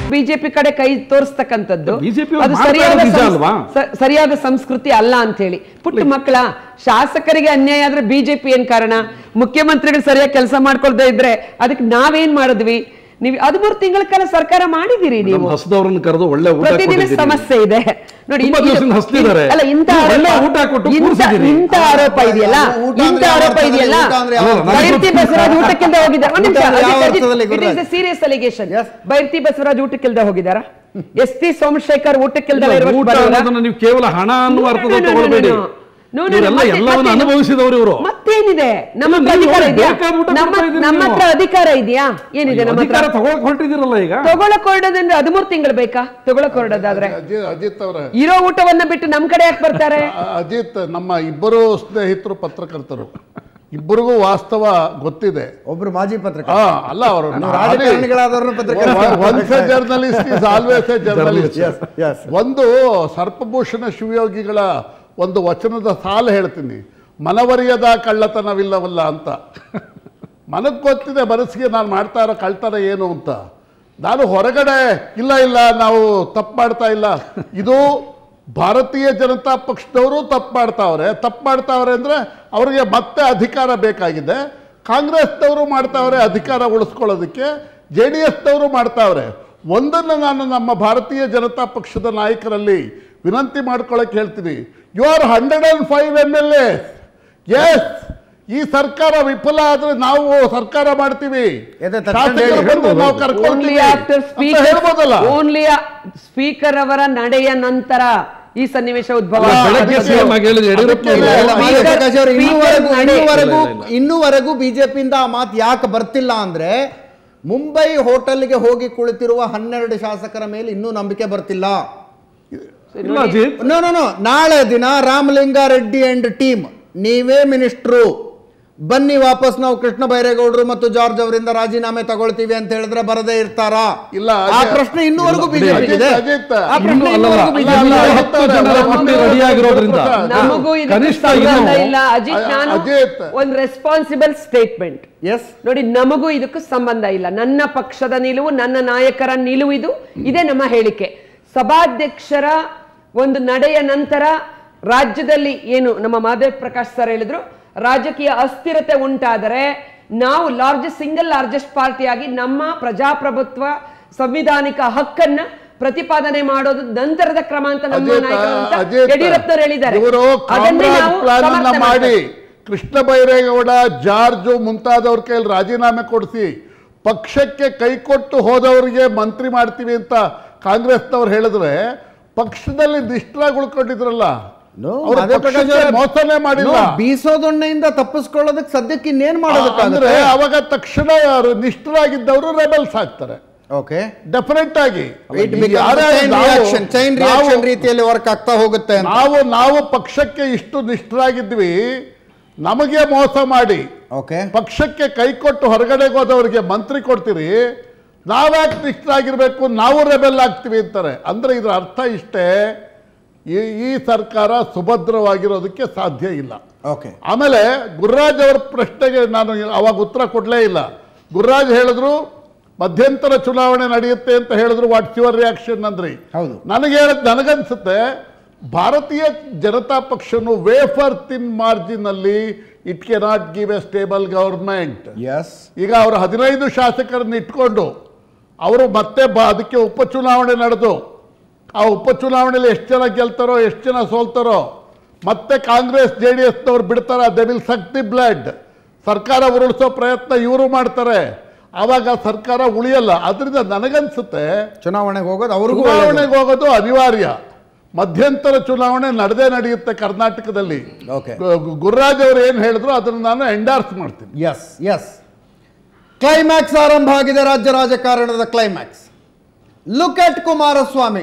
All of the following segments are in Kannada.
ಬಿಜೆಪಿ ಕಡೆ ಕೈ ತೋರಿಸ್ತಕ್ಕಂಥದ್ದು BJP ಅವ್ರು ಅದು ಮಾಡ್ತಾ ಸರಿಯಾದ ಇರೋದು ನಿಜ ಸಂಸ್- ಅಲ್ವಾ? ಸ- ಸರಿಯಾದ ಸಂಸ್ಕೃತಿ ಅಲ್ಲ ಅಂತ ಹೇಳಿ ಪುಟ್ಟ ಮಕ್ಕಳ ಶಾಸಕರಿಗೆ ಅನ್ಯಾಯ ಆದ್ರೆ ಬಿಜೆಪಿ ಏನ್ ಕಾರಣ ಮುಖ್ಯಮಂತ್ರಿಗಳು ಸರಿಯಾಗಿ ಕೆಲಸ ಮಾಡ್ಕೊಳ್ತಾ ಇದ್ರೆ ಅದಕ್ಕೆ ನಾವೇನ್ ಮಾಡಿದ್ವಿ ನೀವು ಹದಿಮೂರು ತಿಂಗಳ ಕಾಲ ಸರ್ಕಾರ ಮಾಡಿದಿರಿ ನೀವು ನಮ್ಮ ಹಸ್ದವ್ರನ್ನ ಕರೆದು ಒಳ್ಳೆ ಊಟ ಪ್ರತಿದಿನ ಕೊಟ್ಟಿದ್ದೀರಿ. ಸಮಸ್ಯೆ ಇದೆ ನೋಡಿ ತುಂಬಾ ಇದು- ದಿವಸದಿಂದ ಹಸ್ತಿದ್ದಾರೆ. ಅಲ್ಲ ಇಂಥ ನೀವು ಒಳ್ಳೆ ಆರೋಪ- ಊಟ ಕೊಟ್ಟು ಇಂಥ- ಕೂರ್ಸಿದ್ದೀರಿ. ಇಂಥ ಆರೋಪ ಇದೆಯಲ್ಲ ಊಟ ಅಂದ್ರೆ ಇಂಥ ಯಾವ ಆರೋಪ ಅರ್ಥದಲ್ಲಿ ಇದೆಯಲ್ಲ ಊಟ ಅಂದ್ರೆ ಯಾವ ಅರ್ಥದಲ್ಲಿ? ಬೈರ್ತಿ ಬಸವರಾಜ್ ಊಟಕ್ಕಿಂತ ಹೋಗಿದ್ದಾರೆ ಒಂದ್ ನಿಮಿಷ ಊಟ ಅಂದ್ರೆ ಯಾವ ಅರ್ಥದಲ್ಲಿ Gururaj? Serious allegation Yes. Byrathi Basavaraj ಊಟಕ್ಕಿಲ್ದ ಹೋಗಿದಾರ ಎಸ್ ಟಿ ಸೋಮಶೇಖರ್ ಊಟಕ್ಕಿಲ್ದ ಇಲ್ಲ, ಊಟ ಅನ್ನೋದನ್ನ ನೀವು ಕೇವಲ ಹಣ ಅನ್ನುವ ಅರ್ಥದಲ್ಲಿ ತಗೊಳ್ಬೇಡಿ ಇವರೆಲ್ಲ ಎಲ್ಲವನ್ನು ಅನುಭವಿಸಿದವರು ಇವರು ಮತ್ತೇನಿದೆ ನಮ್ಮ ಹತ್ರ ನೀವು ಅಧಿಕಾರ ಇದೆಯಾ ಬೇಕಾದ ಊಟ ನಮ್ಮ ಕೊಡ್ತಾ ಇದ್ದೀರಿ ನಮ್ಮ ನೀವು. ಹತ್ರ ಅಧಿಕಾರ ಇದೆಯಾ ಏನಿದೆ ನಮ್ಮ ಅಧಿಕಾರ ಹತ್ರ ತಗೊಳಕ್ ಹೊರಟಿದ್ದೀರಲ್ಲ ಈಗ ತಗೊಳಕ್ ಹೊರಡೋದಂದ್ರೆ ಹದಿಮೂರು ತಿಂಗಳು ಬೇಕಾ ತಗೊಳಕ್ ಹೊರಡೋದಾದ್ರೆ ಅಜಿತ್ ಅಜಿತ್ ಅವರೇ ಇರೋ ಊಟವನ್ನ ಬಿಟ್ಟು ನಮ್ ಕಡೆ ಯಾಕೆ ಬರ್ತಾರೆ ಅ- ಅಜಿತ್ ನಮ್ಮ ಇಬ್ಬರು ಸ್ನೇಹಿತರು ಪತ್ರಕರ್ತರು ಇಬ್ಬರಿಗೂ ವಾಸ್ತವ ಗೊತ್ತಿದೆ ಒಬ್ರು ಮಾಜಿ ಪತ್ರಕರ್ತ ಆ, ಅಲ್ಲ ಅವರು ನೀವು ರಾಜಕಾರಣಿಗಳಾದವ್ರನ್ನ ಪತ್ರಕರ್ತ once a journalist is always a journalist Yes, yes. ಒಂದು ಸರ್ಪಭೂಷಣ ಶಿವಯೋಗಿಗಳ ಒಂದು ವಚನದ ಸಾಲು ಹೇಳ್ತೀನಿ ಮನವರಿಯದ ಕಳ್ಳತನವಿಲ್ಲವಲ್ಲ ಅಂತ ಮನಕ್ಕೆ ಗೊತ್ತಿದೆ ಮನಸ್ಸಿಗೆ ನಾನು ಮಾಡ್ತಾ ಇರೋ ಕಳ್ತನ ಏನು ಅಂತ ನಾನು ಹೊರಗಡೆ ಇಲ್ಲ ಇಲ್ಲ ನಾವು ತಪ್ಪು ಮಾಡ್ತಾ ಇಲ್ಲ ಇದು ಭಾರತೀಯ ಜನತಾ ಪಕ್ಷದವರು ತಪ್ಪು ಮಾಡ್ತಾವ್ರೆ ತಪ್ಪು ಮಾಡ್ತಾವ್ರೆ ಅಂದರೆ ಅವರಿಗೆ ಮತ್ತೆ ಅಧಿಕಾರ ಬೇಕಾಗಿದೆ ಕಾಂಗ್ರೆಸ್ನವರು ಮಾಡ್ತಾವ್ರೆ ಅಧಿಕಾರ ಉಳಿಸ್ಕೊಳ್ಳೋದಕ್ಕೆ ಜೆ ಡಿ ಎಸ್ನವರು ಮಾಡ್ತಾವ್ರೆ ಒಂದನ್ನು ನಾನು ನಮ್ಮ ಭಾರತೀಯ ಜನತಾ ಪಕ್ಷದ ನಾಯಕರಲ್ಲಿ ವಿನಂತಿ ಮಾಡ್ಕೊಳ್ಳೋಕೆ ಹೇಳ್ತೀನಿ you are hundred and five M L A S ಈ ಸರ್ಕಾರ ವಿಫಲ ಆದ್ರೆ ನಾವು ಸರ್ಕಾರ ಮಾಡ್ತೀವಿ ಎದೆ ತಟ್ಕೊಂಡು ಶಾಸಕರು ಹೇಳಿ, ಬಂದು ನಾವು ಓನ್ಲಿ ಕರ್ಕೊಳ್ತೀವಿ ಆಫ್ಟರ್ ಅಂತ ಸ್ಪೀಕರ್ ಹೇಳ್ಬೋದಲ್ಲ ಓನ್ಲಿ ಸ್ಪೀಕರ್ ಅವರ ನಡೆಯ ನಂತರ ಈ ಸನ್ನಿವೇಶ ಉದ್ಭವ ಅಲ್ಲ, ಬೆಳಗ್ಗೆ ಆಗುತ್ತದೆ. ಸಿಎಂ ಆಗಿ ಹೇಳಿದ್ರು ಯಡಿಯೂರಪ್ಪ ಅದಕ್ಕೆ ಅವರು. ಇಲ್ಲ, ಮಾಧವ Speaker- ಪ್ರಕಾಶ್ ಅವರು ಇನ್ನೂವರೆಗೂ Speaker ನಡೆ- ಇನ್ನೂವರೆಗೂ ಇಲ್ಲ, ಇಲ್ಲ. ಇನ್ನೂವರೆಗೂ ಬಿಜೆಪಿಯಿಂದ ಆ ಮಾತು ಯಾಕೆ ಬರ್ತಿಲ್ಲ ಅಂದ್ರೆ ಮುಂಬೈ ಹೋಟೆಲ್ಗೆ ಹೋಗಿ ಕುಳಿತಿರುವ ಹನ್ನೆರಡು ಶಾಸಕರ ಮೇಲೆ ಇನ್ನೂ ನಂಬಿಕೆ ಬರ್ತಿಲ್ಲ ಇಲ್ಲ ಅಜಿತ್ ನೋ ನೋ ನೋ ನಾಳೆ ದಿನ ರಾಮಲಿಂಗಾರೆಡ್ಡಿ ಅಂಡ್ ಟೀಮ್ ನೀವೇ ಮಿನಿಸ್ಟ್ರು ಬನ್ನಿ ವಾಪಸ್ ನಾವು ಕೃಷ್ಣ ಬೈರೇಗೌಡರು ಮತ್ತು ಜಾರ್ಜ್ ಅವರಿಂದ ರಾಜೀನಾಮೆ ತಗೊಳ್ತೀವಿ ಅಂತ ಹೇಳಿದ್ರೆ ಬರದೇ ಇರ್ತಾರಾ ಇಲ್ಲ, ಆ ಅಜಯ್- ಪ್ರಶ್ನೆ ಇನ್ನೂವರೆಗೂ ಇಲ್ಲ, ಬಿಜೆಪಿ ಅಜಿತ್, ಇದೆ ಅಜಿತ್, ಆ ಪ್ರಶ್ನೆ ಇನ್ನೂ ಅಲ್ಲಲ್ಲ. ಇನ್ನೂವರೆಗೂ ಅಲ್ಲ, ಬಿಜೆಪಿ ಅಲ್ಲ, ಇದೆ. ಹತ್ತು ಜನ ಪಟ್ಟಿ ರೆಡಿಯಾಗಿರೋದ್ರಿಂದ ನಮಗೂ ಇದಕ್ಕೆ ಕನಿಷ್ಠ ಸಂಬಂಧ ಇನ್ನು ಇಲ್ಲ ಅಜಿತ್ ಅ- ನಾನು ಅಜಿತ್. ಒಂದು ರೆಸ್ಪಾನ್ಸಿಬಲ್ ಸ್ಟೇಟ್ಮೆಂಟ್ Yes. ನೋಡಿ ನಮಗೂ ಇದಕ್ಕೂ ಸಂಬಂಧ ಇಲ್ಲ ನನ್ನ ಪಕ್ಷದ ನಿಲುವು ನನ್ನ ನಾಯಕರ ನಿಲುವು ಇದು ಇದೇ ನಮ್ಮ ಹೇಳಿಕೆ ಸಭಾಧ್ಯಕ್ಷರ ಒಂದು ನಡೆಯ ನಂತರ ರಾಜ್ಯದಲ್ಲಿ ಏನು ನಮ್ಮ ಮಾಧವ್ ಪ್ರಕಾಶ್ ಸರ್ ಹೇಳಿದ್ರು ರಾಜಕೀಯ ಅಸ್ಥಿರತೆ ಉಂಟಾದರೆ ನಾವು ಲಾರ್ಜೆಸ್ಟ್ ಸಿಂಗಲ್ ಲಾರ್ಜೆಸ್ಟ್ ಪಾರ್ಟಿಯಾಗಿ ನಮ್ಮ ಪ್ರಜಾಪ್ರಭುತ್ವ ಸಂವಿಧಾನಿಕ ಹಕ್ಕನ್ನ ಪ್ರತಿಪಾದನೆ ಮಾಡೋದು ನಂತರದ ಕ್ರಮ ಅಂತ ನಮ್ಮ ಅಜಿತ್, ನಾಯಕರು ಅಂತ ಅಜಿತ್, ಯಡಿಯೂರಪ್ಪನವರು ಹೇಳಿದ್ದಾರೆ ಇವರು ಅದನ್ನೇ ಕಾಮ್ರಾಜ್ ನಾವು ಪ್ಲಾನ್ ಅನ್ನ ಸಮರ್ಥನೆ ಮಾಡಿ ಮಾಡ್ತೇವೆ. ಕೃಷ್ಣ ಬೈರೇಗೌಡ ಜಾರ್ಜು ಮುಂತಾದವ್ರ ಕೈಯಲ್ಲಿ ರಾಜೀನಾಮೆ ಕೊಡಿಸಿ ಪಕ್ಷಕ್ಕೆ ಕೈಕೊಟ್ಟು ಹೋದವರಿಗೆ ಮಂತ್ರಿ ಮಾಡ್ತೀವಿ ಅಂತ ಕಾಂಗ್ರೆಸ್ನವ್ರು ಹೇಳಿದ್ರೆ ಪಕ್ಷದಲ್ಲಿ ನಿಷ್ಠರಾಗಿ ಉಳ್ಕೊಂಡಿದ್ರಲ್ಲ No, ಅವ್ರು ಮಾಧವ್ ಪ್ರಕಾಶ್ ಪಕ್ಷಕ್ಕೆ ಅವರೇ, ಮೋಸನೇ ಮಾಡಿಲ್ಲ No, ಬೀಸೋದೊಣ್ಣೆಯಿಂದ ತಪ್ಪಿಸ್ಕೊಳ್ಳೋದಕ್ಕೆ ಸದ್ಯಕ್ಕೆ ಇನ್ನೇನ್ ಅಂದ್ರೆ ಮಾಡೋದಕ್ಕಾಗುತ್ತೆ ಅವಾಗ ತಕ್ಷಣ ಯಾರು ನಿಷ್ಠರಾಗಿದ್ದವರು ರೆಬಲ್ಸ್ ಆಗ್ತಾರೆ ಓಕೆ ಡೆಫಿನೆಟ್ ಆಗಿ ಇಟ್ ಈ ಯಾರೇ ಚೈನ್ ನಾವು- ರಿಯಾಕ್ಷನ್ ಚೈನ್ ನಾವು- ರಿಯಾಕ್ಷನ್ ರೀತಿಯಲ್ಲಿ ವರ್ಕ್ ಆಗ್ತಾ ಹೋಗುತ್ತೆ ಅಂತ ನಾವು ನಾವು ಪಕ್ಷಕ್ಕೆ ಇಷ್ಟು ನಿಷ್ಠರಾಗಿದ್ವಿ ನಮಗೆ ಮೋಸ ಮಾಡಿ ಓಕೆ ಪಕ್ಷಕ್ಕೆ ಕೈಕೊಟ್ಟು ಹೊರಗಡೆಗೆ ಹೋದವರಿಗೆ ಮಂತ್ರಿ ಕೊಡ್ತೀರಿ ನಾವ್ಯಾಕೆ ನಿಷ್ಠರಾಗಿರ್ಬೇಕು ನಾವು ರೆಬೆಲ್ ಆಗ್ತೀವಿ ಅಂತಾರೆ ಅಂದ್ರೆ ಇದ್ರ ಅರ್ಥ ಇಷ್ಟೇ ಈ ಈ ಸರ್ಕಾರ ಸುಭದ್ರವಾಗಿರೋದಕ್ಕೆ ಸಾಧ್ಯ ಇಲ್ಲ ಓಕೆ ಆಮೇಲೆ ಗುರುರಾಜ್ ಅವರ ಪ್ರಶ್ನೆಗೆ ನಾನು ಅವಾಗ ಉತ್ತರ ಕೊಡಲೇ ಇಲ್ಲ ಗುರುರಾಜ್ ಹೇಳಿದ್ರು ಮಧ್ಯಂತರ ಚುನಾವಣೆ ನಡೆಯುತ್ತೆ ಅಂತ ಹೇಳಿದ್ರು ವಾಟ್ಸ್ ಯುವರ್ ರಿಯಾಕ್ಷನ್ ಅಂದ್ರಿ ಹೌದು. ನನಗೆ ಹೇಳಿದ್ ನನಗನ್ಸುತ್ತೆ ಭಾರತೀಯ ಜನತಾ ಪಕ್ಷನು ವೇಫರ್ ತಿನ್ ಮಾರ್ಜಿನ್ ಅಲ್ಲಿ it can not give a stable government yes ಈಗ ಅವರು ಹದಿನೈದು ಶಾಸಕರನ್ನ ಇಟ್ಕೊಂಡು ಅವರು ಮತ್ತೆ ಬ ಅದಕ್ಕೆ ಉಪಚುನಾವಣೆ ನಡೆದು ಆ ಉಪಚುನಾವಣೆಯಲ್ಲಿ ಎಷ್ಟು ಜನ ಗೆಲ್ತಾರೋ ಎಷ್ಟು ಜನ ಸೋಲ್ತಾರೋ ಮತ್ತೆ ಕಾಂಗ್ರೆಸ್ ಜೆ ಡಿ ಎಸ್ನವ್ರು ಬಿಡ್ತಾರ ದೆ ವಿಲ್ ಸಕ್ತಿ ಬ್ಲಡ್ ಸರ್ಕಾರ ಉರುಳಿಸೋ ಪ್ರಯತ್ನ ಇವರು ಮಾಡ್ತಾರೆ ಆವಾಗ ಸರ್ಕಾರ ಉಳಿಯಲ್ಲ ಅದರಿಂದ ನನಗನ್ಸುತ್ತೆ ಚುನಾವಣೆಗೆ ಹೋಗೋದು ಅವ್ರಿಗೂ ಒಳ್ಳೇದು. ಚುನಾವಣೆಗೆ ಹೋಗೋದು ಅನಿವಾರ್ಯ ಮಧ್ಯಂತರ ಚುನಾವಣೆ ನಡೆದೇ ನಡೆಯುತ್ತೆ ಕರ್ನಾಟಕದಲ್ಲಿ Okay. ಗು- ಗುರುರಾಜ್ ಅವರು ಏನು ಹೇಳಿದ್ರು ಅದನ್ನು ನಾನು ಎಂಡಾರ್ಸ್ ಮಾಡ್ತೀನಿ ಎಸ್ ಎಸ್ ಕ್ಲೈಮ್ಯಾಕ್ಸ್ ಆರಂಭ ಆಗಿದೆ ರಾಜ್ಯ ರಾಜಕಾರಣದ ಕ್ಲೈಮ್ಯಾಕ್ಸ್ ಲುಕ್ ಅಟ್ ಕುಮಾರಸ್ವಾಮಿ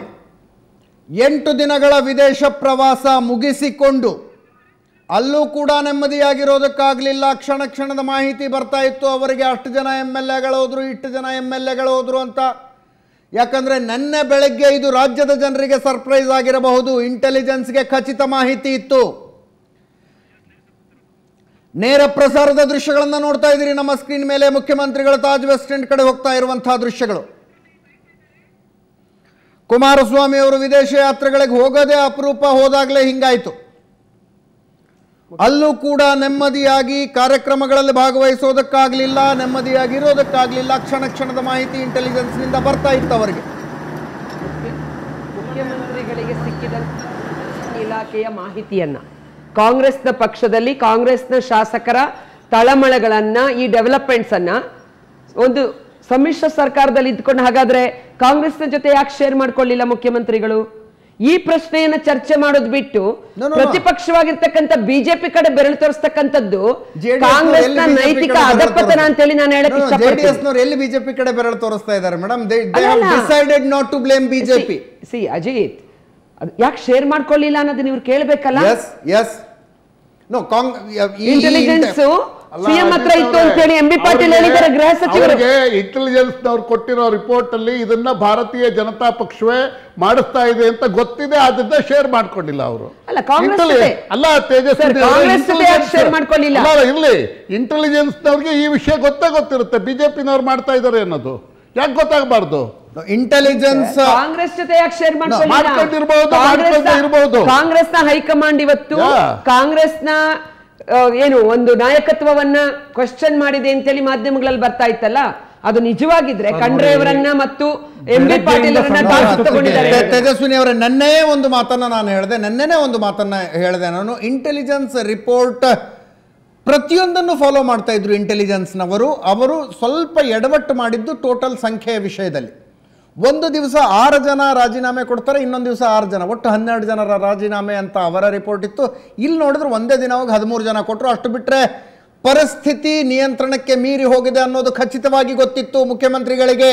ಎಂಟು ದಿನಗಳ ವಿದೇಶ ಪ್ರವಾಸ ಮುಗಿಸಿಕೊಂಡು ಅಲ್ಲೂ ಕೂಡ ನೆಮ್ಮದಿಯಾಗಿರೋದಕ್ಕಾಗಲಿಲ್ಲ ಕ್ಷಣ ಕ್ಷಣದ ಮಾಹಿತಿ ಬರ್ತಾ ಇತ್ತು ಅವರಿಗೆ ಅಷ್ಟು ಜನ ಎಮ್ ಎಲ್ ಎಗಳು ಹೋದ್ರು ಇಷ್ಟು ಜನ ಎಮ್ ಎಲ್ ಎಗಳು ಹೋದ್ರು ಅಂತ ಯಾಕಂದ್ರೆ ನಿನ್ನೆ ಬೆಳಗ್ಗೆ ಇದು ರಾಜ್ಯದ ಜನರಿಗೆ ಸರ್ಪ್ರೈಸ್ ಆಗಿರಬಹುದು ಇಂಟೆಲಿಜೆನ್ಸ್ಗೆ ಖಚಿತ ಮಾಹಿತಿ ಇತ್ತು ನೇರ ಪ್ರಸಾರದ ದೃಶ್ಯಗಳನ್ನು ನೋಡ್ತಾ ಇದ್ದೀರಿ ನಮ್ಮ ಸ್ಕ್ರೀನ್ ಮೇಲೆ ಮುಖ್ಯಮಂತ್ರಿಗಳು ತಾಜ್ ವೆಸ್ಟ್ ಎಂಡ್ ಕಡೆ ಹೋಗ್ತಾ ಇರುವಂತಹ ದೃಶ್ಯಗಳು ಕುಮಾರಸ್ವಾಮಿ ಅವರು ವಿದೇಶ ಯಾತ್ರೆಗಳಿಗೆ ಹೋಗೋದೇ ಅಪರೂಪ ಹೋದಾಗಲೇ ಹಿಂಗಾಯ್ತು ಅಲ್ಲೂ ಕೂಡ ನೆಮ್ಮದಿಯಾಗಿ ಕಾರ್ಯಕ್ರಮಗಳಲ್ಲಿ ಭಾಗವಹಿಸೋದಕ್ಕಾಗಲಿಲ್ಲ ನೆಮ್ಮದಿಯಾಗಿ ಇರೋದಕ್ಕಾಗಲಿಲ್ಲ ಕ್ಷಣ ಕ್ಷಣದ ಮಾಹಿತಿ ಇಂಟೆಲಿಜೆನ್ಸ್ನಿಂದ ಬರ್ತಾ ಇತ್ತು ಅವರಿಗೆ ಮುಖ್ಯಮಂತ್ರಿಗಳಿಗೆ ಸಿಕ್ಕಿದ ಇಲಾಖೆಯ ಮಾಹಿತಿಯನ್ನ ಕಾಂಗ್ರೆಸ್ನ ಪಕ್ಷದಲ್ಲಿ ಕಾಂಗ್ರೆಸ್ನ ಶಾಸಕರ ತಳಮಳಗಳನ್ನ ಈ ಡೆವಲಪ್ಮೆಂಟ್ಸ್ ಅನ್ನ ಒಂದು ಸಮ್ಮಿಶ್ರ ಸರ್ಕಾರದಲ್ಲಿ ಇದ್ಕೊಂಡು ಹಾಗಾದ್ರೆ ಕಾಂಗ್ರೆಸ್ನ ಜೊತೆ ಯಾಕೆ ಶೇರ್ ಮಾಡ್ಕೊಳ್ಳಿಲ್ಲ ಮುಖ್ಯಮಂತ್ರಿಗಳು ಈ ಪ್ರಶ್ನೆಯನ್ನ ಚರ್ಚೆ ಮಾಡೋದು ಬಿಟ್ಟು No, no, no. ಪ್ರತಿಪಕ್ಷವಾಗಿರ್ತಕ್ಕಂಥ ಬಿಜೆಪಿ ಕಡೆ ಬೆರಳು ತೋರಿಸ್ತಕ್ಕಂಥದ್ದು JDS ಕಾಂಗ್ರೆಸ್ನ ನವರು ಎಲ್ಲಿ ನೈತಿಕ BJP ಕಡೆ ಬೆರಳು ಅಧಪತನ ಅಂತೇಳಿ ನಾನು ಹೇಳಕ್ No, no, ಇಷ್ಟಪಡ್ತೀನಿ JDS ನವರು ಎಲ್ಲಿ ಬಿಜೆಪಿ ಕಡೆ ಬೆರಳು ತೋರಿಸ್ತಾ ಇದ್ದಾರೆ ಮೇಡಮ್ ದೇ ಅಲ್ಲ, ಹ್ಯಾವ್ ಅಲ್ಲ. Decided not to blame BJP see Ajit ಯಾಕೆ ಶೇರ್ ಮಾಡ್ಕೊಳ್ಳಿಲ್ಲ ಅನ್ನೋದನ್ನ ಇವ್ರು ಕೇಳ್ಬೇಕಲ್ಲ ಎಸ್ ಎಸ್ ನೋ ಕಾಂಗ್ ಇಂಟೆಲಿಜೆನ್ಸ್ ಅಲ್ಲ, ಸಿಎಂ ಹತ್ರ ಅಜಿತ್ ಇತ್ತು ಅಂತ ಹೇಳಿ ಎಂ ಬಿ ಅವ್ರಿಗೆ- ಪಾಟೀಲ್ ಹೇಳಿದ್ದಾರೆ ಗೃಹ ಸಚಿವರು ಅವ್ರಿಗೆ ಇಂಟೆಲಿಜೆನ್ಸ್ ನವ್ರು ಕೊಟ್ಟಿರೋ ರಿಪೋರ್ಟ್ ಅಲ್ಲಿ ಇದನ್ನ ಭಾರತೀಯ ಜನತಾ ಪಕ್ಷವೇ ಮಾಡಿಸ್ತಾ ಇದೆ ಅಂತ ಗೊತ್ತಿದೆ ಆದ್ರಿಂದ ಶೇರ್ ಮಾಡ್ಕೊಂಡಿಲ್ಲ ಅವರು ಅಲ್ಲ, ಕಾಂಗ್ರೆಸ್ ಜೊತೆ- ಅಲ್ಲ ತೇಜಸ್ವಿ ಸರ್, ಕಾಂಗ್ರೆಸ್ ಜೊತೆ ಯಾಕೆ share ಮಾಡ್ಕೊಳ್ಳಿಲ್ಲ? ಅಲ್ಲ, ಇರ್ಲಿ ಇಂಟೆಲಿಜೆನ್ಸ್ ನವ್ರಿಗೆ ಈ ವಿಷಯ ಗೊತ್ತೇ ಗೊತ್ತಿರುತ್ತೆ ಬಿಜೆಪಿನವ್ರು ಮಾಡ್ತಾ ಇದ್ದಾರೆ ಅನ್ನೋದು ಯಾಕೆ ಗೊತ್ತಾಗಬಾರ್ದು ಇಂಟೆಲಿಜೆನ್ಸ್ ಕಾಂಗ್ರೆಸ್ ಜೊತೆ ಯಾಕೆ ಶೇರ್ ಮಾಡ್ಕೊಂಡಿರ್ಬೋದು, ಮಾಡ್ಕೊಂಡೇ ಇರ್ಬೋದು. ಕಾಂಗ್ರೆಸ್ನ ಹೈಕಮಾಂಡ್ ಇವತ್ತು ಯಾ. ಕಾಂಗ್ರೆಸ್ನ ಆ, ಏನು ಒಂದು ನಾಯಕತ್ವವನ್ನ ಕ್ವಶನ್ ಮಾಡಿದೆ ಅಂತೇಳಿ ಮಾಧ್ಯಮಗಳಲ್ಲಿ ಬರ್ತಾ ಇತ್ತಲ್ಲ ಅದು ನಿಜವಾಗಿದ್ರೆ ಖಂಡ್ರೆ ಅವರನ್ನ ಮತ್ತು ಎಂ ಬಿ ಪಾಟೀಲ್ ಅವರನ್ನ ಬೆಳಗ್ಗೆಯಿಂದ ಟಾರ್ಗೆಟ್ ಸಂಘ ತಗೊಂಡಿದ್ದಾರೆ ತೆ- ತೇಜಸ್ವಿನಿ ಅವರೇ ನನ್ನೇ ಒಂದು ಮಾತನ್ನ ನಾನು ಹೇಳಿದೆ ನನ್ನೆನೇ ಒಂದು ಮಾತನ್ನ ಹೇಳಿದೆ ನಾನು ಇಂಟೆಲಿಜೆನ್ಸ್ ರಿಪೋರ್ಟ್ ಪ್ರತಿಯೊಂದನ್ನು ಫಾಲೋ ಮಾಡ್ತಾ ಇದ್ರು ಇಂಟೆಲಿಜೆನ್ಸ್ನವರು ಅವರು ಸ್ವಲ್ಪ ಎಡವಟ್ಟು ಮಾಡಿದ್ದು ಟೋಟಲ್ ಸಂಖ್ಯೆಯ ವಿಷಯದಲ್ಲಿ ಒಂದು ದಿವಸ ಆರು ಜನ ರಾಜೀನಾಮೆ ಕೊಡ್ತಾರೆ ಇನ್ನೊಂದು ದಿವಸ ಆರು ಜನ ಒಟ್ಟು ಹನ್ನೆರಡು ಜನರ ರಾಜೀನಾಮೆ ಅಂತ ಅವರ ರಿಪೋರ್ಟ್ ಇತ್ತು ಇಲ್ಲಿ ನೋಡಿದ್ರೆ ಒಂದೇ ದಿನವಾಗಿ ಹದಿಮೂರು ಜನ ಕೊಟ್ಟರು ಅಷ್ಟು ಬಿಟ್ಟರೆ ಪರಿಸ್ಥಿತಿ ನಿಯಂತ್ರಣಕ್ಕೆ ಮೀರಿ ಹೋಗಿದೆ ಅನ್ನೋದು ಖಚಿತವಾಗಿ ಗೊತ್ತಿತ್ತು ಮುಖ್ಯಮಂತ್ರಿಗಳಿಗೆ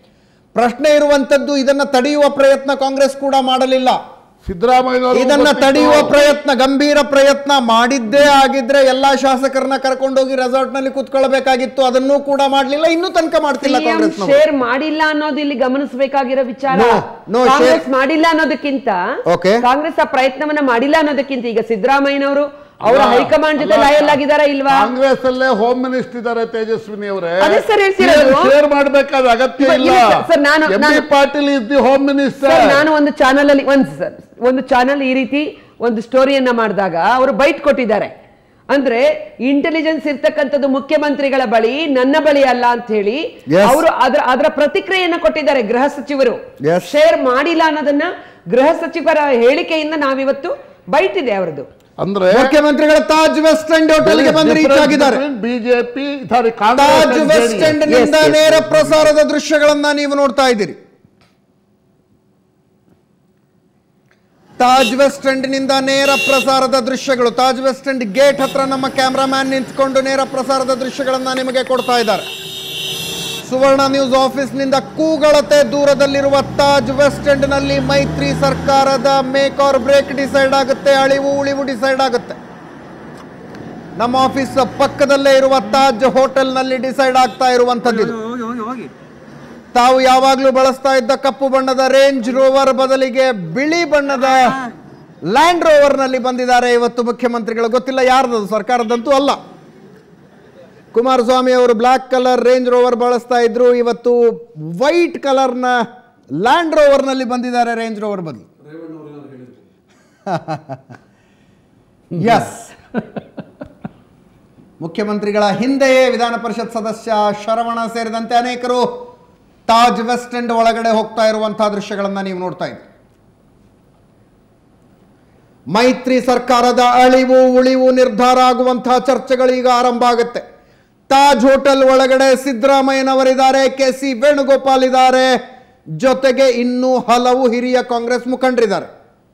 ಪ್ರಶ್ನೆ ಇರುವಂತದ್ದು ಇದನ್ನ ತಡೆಯುವ ಪ್ರಯತ್ನ ಕಾಂಗ್ರೆಸ್ ಕೂಡ ಮಾಡಲಿಲ್ಲ ಸಿದ್ದರಾಮಯ್ಯ ಇದನ್ನ ತಡೆಯುವ ಪ್ರಯತ್ನ ಗಂಭೀರ ಪ್ರಯತ್ನ ಮಾಡಿದ್ದೇ ಆಗಿದ್ರೆ ಎಲ್ಲಾ ಶಾಸಕರನ್ನ ಕರ್ಕೊಂಡೋಗಿ ರೆಸಾರ್ಟ್ ನಲ್ಲಿ ಕುತ್ಕೊಳ್ಬೇಕಾಗಿತ್ತು ಅದನ್ನೂ ಕೂಡ ಮಾಡ್ಲಿಲ್ಲ ಇನ್ನೂ ತನಕ ಮಾಡ್ತಿಲ್ಲ ಸಿಎಂ ಕಾಂಗ್ರೆಸ್ ಶೇರ್ ಮಾಡಿಲ್ಲ ಅನ್ನೋದು ಇಲ್ಲಿ ಗಮನಿಸಬೇಕಾಗಿರೋ ವಿಚಾರ No, no, ಕಾಂಗ್ರೆಸ್ share- ಮಾಡಿಲ್ಲ ಅನ್ನೋದಕ್ಕಿಂತ Okay. ಕಾಂಗ್ರೆಸ್ ಆ ಪ್ರಯತ್ನವನ್ನ ಮಾಡಿಲ್ಲ ಅನ್ನೋದಕ್ಕಿಂತ ಈಗ ಸಿದ್ದರಾಮಯ್ಯನವರು ಅವರ ಅಲ್ಲ, ಹೈಕಮಾಂಡ್ ಜೊತೆ ಅಲ್ಲ, ಲಾಯಲ್ ಆಗಿದಾರಾ ಇಲ್ವಾ ಕಾಂಗ್ರೆಸ್ ಅಲ್ಲೇ ಹೋಮ್ ಮಿನಿಸ್ಟರ್ ಇದ್ದಾರೆ ತೇಜಸ್ವಿನಿ ಅವರೇ ಅದೇ ಸರ್ ಹೇಳ್ತಿರೋದು. ಶೇರ್ ಮಾಡಬೇಕಾದ ಅಗತ್ಯ ಇಲ್ಲ, ಇಲ್ಲ ಇಲ್ಲ ಸರ್, ನಾನು- ಎಂ ಬಿ ನಾನು- Patil is the home sir minister ನಾನು ಒಂದು ಚಾನಲ್ ಅಲ್ಲಿ ಒಂದು ಸರ್ ಒಂದು ಚಾನಲ್ ಈ ರೀತಿ ಒಂದು ಸ್ಟೋರಿಯನ್ನ ಮಾಡಿದಾಗ ಅವರು ಬೈಟ್ ಕೊಟ್ಟಿದ್ದಾರೆ ಅಂದ್ರೆ ಇಂಟೆಲಿಜೆನ್ಸ್ ಇರ್ತಕ್ಕಂಥದ್ದು ಮುಖ್ಯಮಂತ್ರಿಗಳ ಬಳಿ ನನ್ನ ಬಳಿ ಅಲ್ಲ ಅಂತ ಹೇಳಿ Yes. ಅವರು ಅದರ ಅದರ ಪ್ರತಿಕ್ರಿಯೆಯನ್ನ ಕೊಟ್ಟಿದ್ದಾರೆ ಗೃಹ ಸಚಿವರು Yes. ಶೇರ್ ಮಾಡಿಲ್ಲ ಅನ್ನೋದನ್ನ ಗೃಹ ಸಚಿವರ ಹೇಳಿಕೆಯಿಂದ ನಾವಿವತ್ತು ಬೈಟ್ ಇದೆ ಅವರದು ಅಂದ್ರೆ ಮುಖ್ಯಮಂತ್ರಿಗಳ ತಾಜ್ ವೆಸ್ಟ್ ಎಂಡ್ ಹೋಟೆಲ್ಗೆ ಬಂದು ರೀಚ್ ಆಗಿದ್ದಾರೆ ಬಿಜೆಪಿ ತಾಜ್ ವೆಸ್ಟ್ ಎಂಡ್ ನಿಂದ Yes, yes, ನೇರ ಪ್ರಸಾರದ ದೃಶ್ಯಗಳನ್ನ ನೀವು ನೋಡ್ತಾ ಇದ್ದೀರಿ ತಾಜ್ ವೆಸ್ಟ್ ಎಂಡ್ ನಿಂದ ನೇರ ಪ್ರಸಾರದ ದೃಶ್ಯಗಳು ತಾಜ್ ವೆಸ್ಟ್ ಎಂಡ್ ಗೇಟ್ ಹತ್ರ ನಮ್ಮ ಕ್ಯಾಮ್ರಾಮ್ಯಾನ್ ನಿಂತ್ಕೊಂಡು ನೇರ ಪ್ರಸಾರದ ದೃಶ್ಯಗಳನ್ನ ನಿಮಗೆ ಕೊಡ್ತಾ ಇದ್ದಾರೆ ಸುವರ್ಣ ನ್ಯೂಸ್ ಆಫೀಸ್ನಿಂದ ಕೂಗಳತೆ ದೂರದಲ್ಲಿರುವ ತಾಜ್ ವೆಸ್ಟ್ ಎಂಡ್ ನಲ್ಲಿ ಮೈತ್ರಿ ಸರ್ಕಾರದ ಮೇಕ್ ಆರ್ ಬ್ರೇಕ್ ಡಿಸೈಡ್ ಆಗುತ್ತೆ ಅಳಿವು ಉಳಿವು ಡಿಸೈಡ್ ಆಗುತ್ತೆ ನಮ್ಮ ಆಫೀಸ್ ಪಕ್ಕದಲ್ಲೇ ಇರುವ ತಾಜ್ ಹೋಟೆಲ್ ನಲ್ಲಿ ಡಿಸೈಡ್ ಆಗ್ತಾ ಇರುವಂತದ್ದು ಇದು. ತಾವು ಯಾವಾಗ್ಲೂ ಬಳಸ್ತಾ ಇದ್ದ ಕಪ್ಪು ಬಣ್ಣದ ರೇಂಜ್ ರೋವರ್ ಬದಲಿಗೆ ಬಿಳಿ ಬಣ್ಣದ ಲ್ಯಾಂಡ್ ರೋವರ್ ನಲ್ಲಿ ಬಂದಿದ್ದಾರೆ ಇವತ್ತು ಮುಖ್ಯಮಂತ್ರಿಗಳು ಗೊತ್ತಿಲ್ಲ ಯಾರ್ದದು ಸರ್ಕಾರದಂತೂ ಅಲ್ಲ ಕುಮಾರಸ್ವಾಮಿ ಅವರು ಬ್ಲ್ಯಾಕ್ ಕಲರ್ ರೇಂಜ್ ರೋವರ್ ಬಳಸ್ತಾ ಇದ್ರು ಇವತ್ತು ವೈಟ್ ಕಲರ್ನ ಲ್ಯಾಂಡ್ ರೋವರ್ ನಲ್ಲಿ ಬಂದಿದ್ದಾರೆ ರೇಂಜ್ ರೋವರ್ ಬದಲು ಎಸ್ ಮುಖ್ಯಮಂತ್ರಿಗಳ ಹಿಂದೆಯೇ ವಿಧಾನ ಪರಿಷತ್ ಸದಸ್ಯ ಶರವಣ ಸೇರಿದಂತೆ ಅನೇಕರು ತಾಜ್ ವೆಸ್ಟ್ ಎಂಡ್ ಒಳಗಡೆ ಹೋಗ್ತಾ ಇರುವಂತಹ ದೃಶ್ಯಗಳನ್ನ ನೀವು ನೋಡ್ತಾ ಇದ್ದೀರಿ ಮೈತ್ರಿ ಸರ್ಕಾರದ ಅಳಿವು ಉಳಿವು ನಿರ್ಧಾರ ಆಗುವಂತಹ ಚರ್ಚೆಗಳು ಈಗ ಆರಂಭ ಆಗುತ್ತೆ ತಾಜ್ ಹೋಟೆಲ್ ಒಳಗಡೆ ಸಿದ್ದರಾಮಯ್ಯನವರಿದ್ದಾರೆ ಕೆ ಸಿ ವೇಣುಗೋಪಾಲ್ ಇದ್ದಾರೆ ಜೊತೆಗೆ ಇನ್ನೂ ಹಲವು ಹಿರಿಯ ಕಾಂಗ್ರೆಸ್ ಮುಖಂಡರಿದ್ದಾರೆ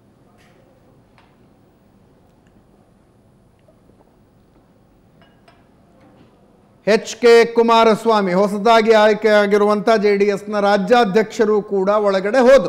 ಎಚ್ ಕೆ ಕುಮಾರಸ್ವಾಮಿ ಹೊಸದಾಗಿ ಆಯ್ಕೆಯಾಗಿರುವಂಥ ಜೆ ಡಿ ಎಸ್ನ ರಾಜ್ಯಾಧ್ಯಕ್ಷರು ಕೂಡ ಒಳಗಡೆ ಹೋದರು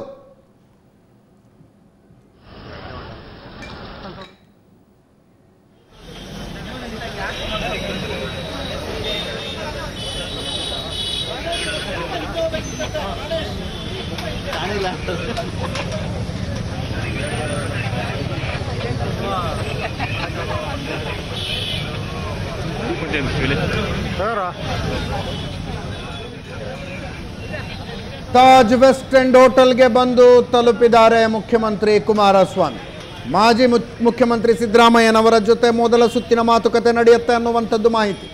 ತಾಜ್ ವೆಸ್ಟ್ ಎಂಡ್ ಹೋಟೆಲ್ಗೆ ಬಂದು ತಲುಪಿದ್ದಾರೆ ಮುಖ್ಯಮಂತ್ರಿ ಕುಮಾರಸ್ವಾಮಿ ಮಾಜಿ ಮು- ಮುಖ್ಯಮಂತ್ರಿ ಸಿದ್ದರಾಮಯ್ಯನವರ ಜೊತೆ ಮೊದಲ ಸುತ್ತಿನ ಮಾತುಕತೆ ನಡೆಯುತ್ತೆ ಅನ್ನುವಂಥದ್ದು ಮಾಹಿತಿ